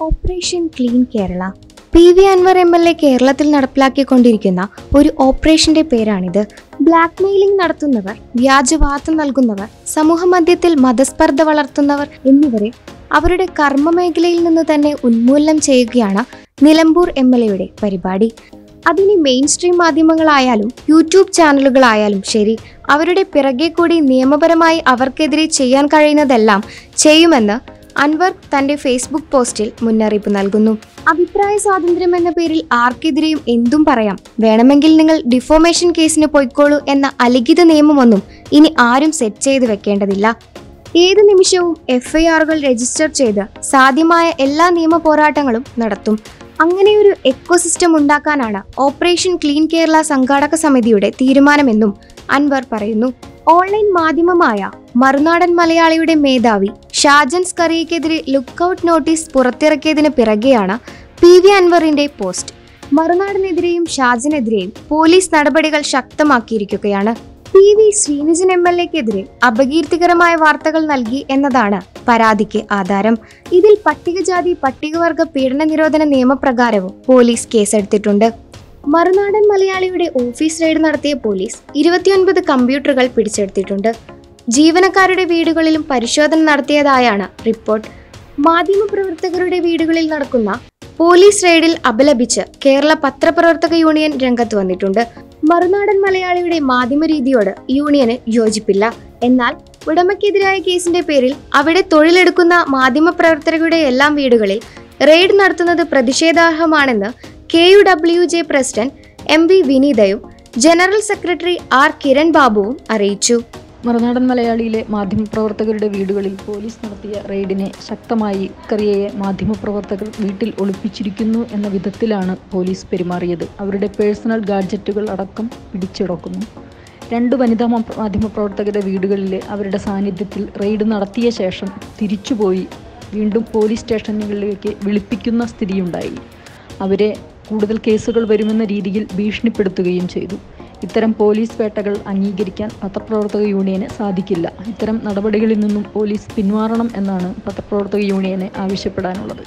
operation clean Kerala P V Anvar M L A കേരളത്തിൽ നടപ്പിലാക്കിക്കൊണ്ടിരിക്കുന്ന ഒരു ഓപ്പറേഷന്റെ പേരാണിത് ബ്ലാക്ക് മെയിലിംഗ് നടത്തുന്നവർ വ്യാജവാർത്ത നൽകുന്നവർ സമൂഹമധ്യത്തിൽ മതസ്പർദ്ധ വളർത്തുന്നവർ എന്നിവരെ അവരുടെ കർമ്മ മേഖലയിൽ നിന്ന് തന്നെ ഉന്മൂലനം ചെയ്യുകയാണ് നിലമ്പൂർ എം എൽ എയുടെ പരിപാടി അതിന് മെയിൻ സ്ട്രീം മാധ്യമങ്ങളായാലും യൂട്യൂബ് ചാനലുകളായാലും ശരി അവരുടെ പിറകെ കൂടി നിയമപരമായി അവർക്കെതിരെ ചെയ്യാൻ കഴിയുന്നതെല്ലാം ചെയ്യുമെന്ന് അൻവർ തന്റെ ഫേസ്ബുക്ക് പോസ്റ്റിൽ മുന്നറിയിപ്പ് നൽകുന്നു അഭിപ്രായ സ്വാതന്ത്ര്യം എന്ന പേരിൽ ആർക്കെതിരെയും എന്തും പറയാം വേണമെങ്കിൽ നിങ്ങൾ ഡിഫോമേഷൻ കേസിന് പൊയ്ക്കോളൂ എന്ന അലിഖിത നിയമമൊന്നും ഇനി ആരും സെറ്റ് ചെയ്ത് വെക്കേണ്ടതില്ല ഏത് നിമിഷവും എഫ്ഐആറുകൾ രജിസ്റ്റർ ചെയ്ത് സാധ്യമായ എല്ലാ നിയമ പോരാട്ടങ്ങളും നടത്തും അങ്ങനെയൊരു എക്കോസിസ്റ്റം ഉണ്ടാക്കാനാണ് ഓപ്പറേഷൻ ക്ലീൻ കേരള സംഘാടക സമിതിയുടെ തീരുമാനമെന്നും അൻവർ പറയുന്നു ഓൺലൈൻ മാധ്യമമായ മറുനാടൻ മലയാളിയുടെ മേധാവി ഷാജൻ സ്കറിയക്കെതിരെ ലുക്കൌട്ട് നോട്ടീസ് പുറത്തിറക്കിയതിന് പിറകെയാണ് പി വി അൻവറിന്റെ പോസ്റ്റ് മറുനാടനെതിരെയും ഷാജനെതിരെയും പോലീസ് നടപടികൾ ശക്തമാക്കിയിരിക്കുകയാണ് P V Sreenijan M L എക്കെതിരെ അപകീർത്തികരമായ വാർത്തകൾ നൽകി എന്നതാണ് പരാതിക്ക് ആധാരം ഇതിൽ പട്ടികജാതി പട്ടികവർഗ പീഡന നിരോധന നിയമപ്രകാരവും പോലീസ് കേസെടുത്തിട്ടുണ്ട് മറുനാടൻ മലയാളിയുടെ ഓഫീസ് റെയ്ഡ് നടത്തിയ പോലീസ് ഇരുപത്തിയൊൻപത് കമ്പ്യൂട്ടറുകൾ പിടിച്ചെടുത്തിട്ടുണ്ട് ജീവനക്കാരുടെ വീടുകളിലും പരിശോധന നടത്തിയതായാണ് റിപ്പോർട്ട് മാധ്യമപ്രവർത്തകരുടെ വീടുകളിൽ നടക്കുന്ന പോലീസ് റെയ്ഡിൽ അപലപിച്ച് കേരള പത്രപ്രവർത്തക യൂണിയൻ രംഗത്ത് വന്നിട്ടുണ്ട് മറുനാടൻ മലയാളിയുടെ മാധ്യമ രീതിയോട് യൂണിയന് യോജിപ്പില്ല എന്നാൽ ഉടമയ്ക്കെതിരായ കേസിന്റെ പേരിൽ അവിടെ തൊഴിലെടുക്കുന്ന മാധ്യമപ്രവർത്തകരുടെ എല്ലാം വീടുകളിൽ റെയ്ഡ് നടത്തുന്നത് പ്രതിഷേധാർഹമാണെന്ന് K U W J president M V വിനീതയും ജനറൽ സെക്രട്ടറി ആർ കിരൺ ബാബുവും അറിയിച്ചു മറുനാടൻ മലയാളിയിലെ മാധ്യമപ്രവർത്തകരുടെ വീടുകളിൽ പോലീസ് നടത്തിയ റെയ്ഡിനെ ശക്തമായി കറിയയെ മാധ്യമപ്രവർത്തകർ വീട്ടിൽ ഒളിപ്പിച്ചിരിക്കുന്നു എന്ന വിധത്തിലാണ് പോലീസ് പെരുമാറിയത് അവരുടെ പേഴ്സണൽ ഗാഡ്ജറ്റുകൾ അടക്കം പിടിച്ചെടുക്കുന്നു രണ്ട് വനിതാ മാ- മാധ്യമപ്രവർത്തകരുടെ വീടുകളിലെ അവരുടെ സാന്നിധ്യത്തിൽ റെയ്ഡ് നടത്തിയ ശേഷം തിരിച്ചുപോയി വീണ്ടും പോലീസ് സ്റ്റേഷനുകളിലേക്ക് വിളിപ്പിക്കുന്ന സ്ഥിതിയുണ്ടായി അവരെ കൂടുതൽ കേസുകൾ വരുമെന്ന രീതിയിൽ ഭീഷണിപ്പെടുത്തുകയും ചെയ്തു ഇത്തരം പോലീസ് വേട്ടകൾ അംഗീകരിക്കാൻ പത്രപ്രവർത്തക യൂണിയന് സാധിക്കില്ല ഇത്തരം നടപടികളിൽ നിന്നും പോലീസ് പിന്മാറണം എന്നാണ് പത്രപ്രവർത്തക യൂണിയനെ ആവശ്യപ്പെടാനുള്ളത്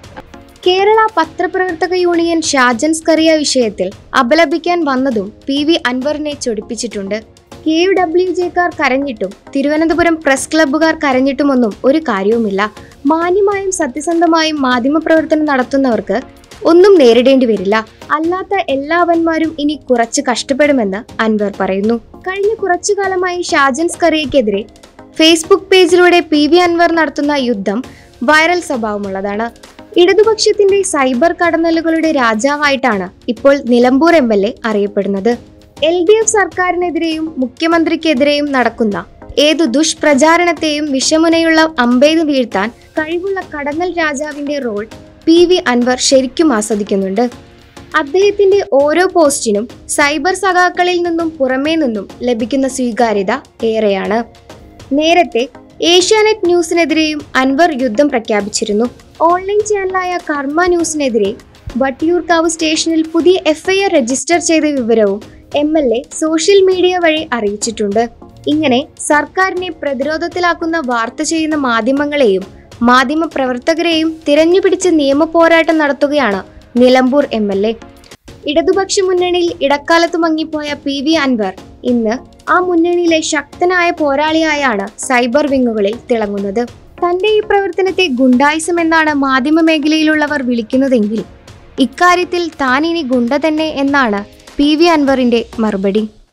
കേരള പത്രപ്രവർത്തക യൂണിയൻ ഷാജൻ സ്കറിയ വിഷയത്തിൽ അപലപിക്കാൻ വന്നതും പി വി അൻവറിനെ ചൊടിപ്പിച്ചിട്ടുണ്ട് കെ യു ഡബ്ല്യു ജെക്കാർ കരഞ്ഞിട്ടും തിരുവനന്തപുരം പ്രസ് ക്ലബ്ബുകാർ കരഞ്ഞിട്ടുമൊന്നും ഒരു കാര്യവുമില്ല മാന്യമായും സത്യസന്ധമായും മാധ്യമപ്രവർത്തനം നടത്തുന്നവർക്ക് ഒന്നും നേരിടേണ്ടി വരില്ല അല്ലാത്ത എല്ലാവന്മാരും ഇനി കുറച്ച് കഷ്ടപ്പെടുമെന്ന് അൻവർ പറയുന്നു കഴിഞ്ഞ കുറച്ചു കാലമായി ഷാജൻ സ്കറിയക്കെതിരെ ഫേസ്ബുക്ക് പേജിലൂടെ പി വി അൻവർ നടത്തുന്ന യുദ്ധം വൈറൽ സ്വഭാവമുള്ളതാണ് ഇടതുപക്ഷത്തിന്റെ സൈബർ കടന്നലുകളുടെ രാജാവായിട്ടാണ് ഇപ്പോൾ നിലമ്പൂർ എം എൽ എ അറിയപ്പെടുന്നത് എൽ ഡി എഫ് സർക്കാരിനെതിരെയും മുഖ്യമന്ത്രിക്കെതിരെയും നടക്കുന്ന ഏതു ദുഷ്പ്രചാരണത്തെയും വിഷമുനയുള്ള അമ്പെയ്ത് വീഴ്ത്താൻ കഴിവുള്ള കടന്നൽ രാജാവിന്റെ റോൾ പി വി അൻവർ ശരിക്കും ആസ്വദിക്കുന്നുണ്ട് അദ്ദേഹത്തിന്റെ ഓരോ പോസ്റ്റിനും സൈബർ സഖാക്കളിൽ നിന്നും പുറമേ നിന്നും ലഭിക്കുന്ന സ്വീകാര്യത ഏറെയാണ് നേരത്തെ ഏഷ്യാനെറ്റ് ന്യൂസിനെതിരെയും അൻവർ യുദ്ധം പ്രഖ്യാപിച്ചിരുന്നു ഓൺലൈൻ ചാനലായ കർമ്മ ന്യൂസിനെതിരെ വട്ടിയൂർക്കാവ് സ്റ്റേഷനിൽ പുതിയ എഫ്ഐആർ രജിസ്റ്റർ ചെയ്ത വിവരവും M L A social media വഴി അറിയിച്ചിട്ടുണ്ട് ഇങ്ങനെ സർക്കാരിനെ പ്രതിരോധത്തിലാക്കുന്ന വാർത്ത ചെയ്യുന്ന മാധ്യമങ്ങളെയും മാധ്യമ പ്രവർത്തകരെയും തിരഞ്ഞുപിടിച്ച് നിയമ പോരാട്ടം നടത്തുകയാണ് നിലമ്പൂർ എം എൽ എ ഇടതുപക്ഷ മുന്നണിയിൽ ഇടക്കാലത്ത് മങ്ങിപ്പോയ പി വി അൻവർ ഇന്ന് ആ മുന്നണിയിലെ ശക്തനായ പോരാളിയായാണ് സൈബർ വിങ്ങുകളിൽ തിളങ്ങുന്നത് തന്റെ ഈ പ്രവർത്തനത്തെ ഗുണ്ടായിസം എന്നാണ് മാധ്യമ മേഖലയിലുള്ളവർ വിളിക്കുന്നതെങ്കിൽ ഇക്കാര്യത്തിൽ താൻ ഇനി ഗുണ്ട തന്നെ എന്നാണ് പി വി അൻവറിന്റെ മറുപടി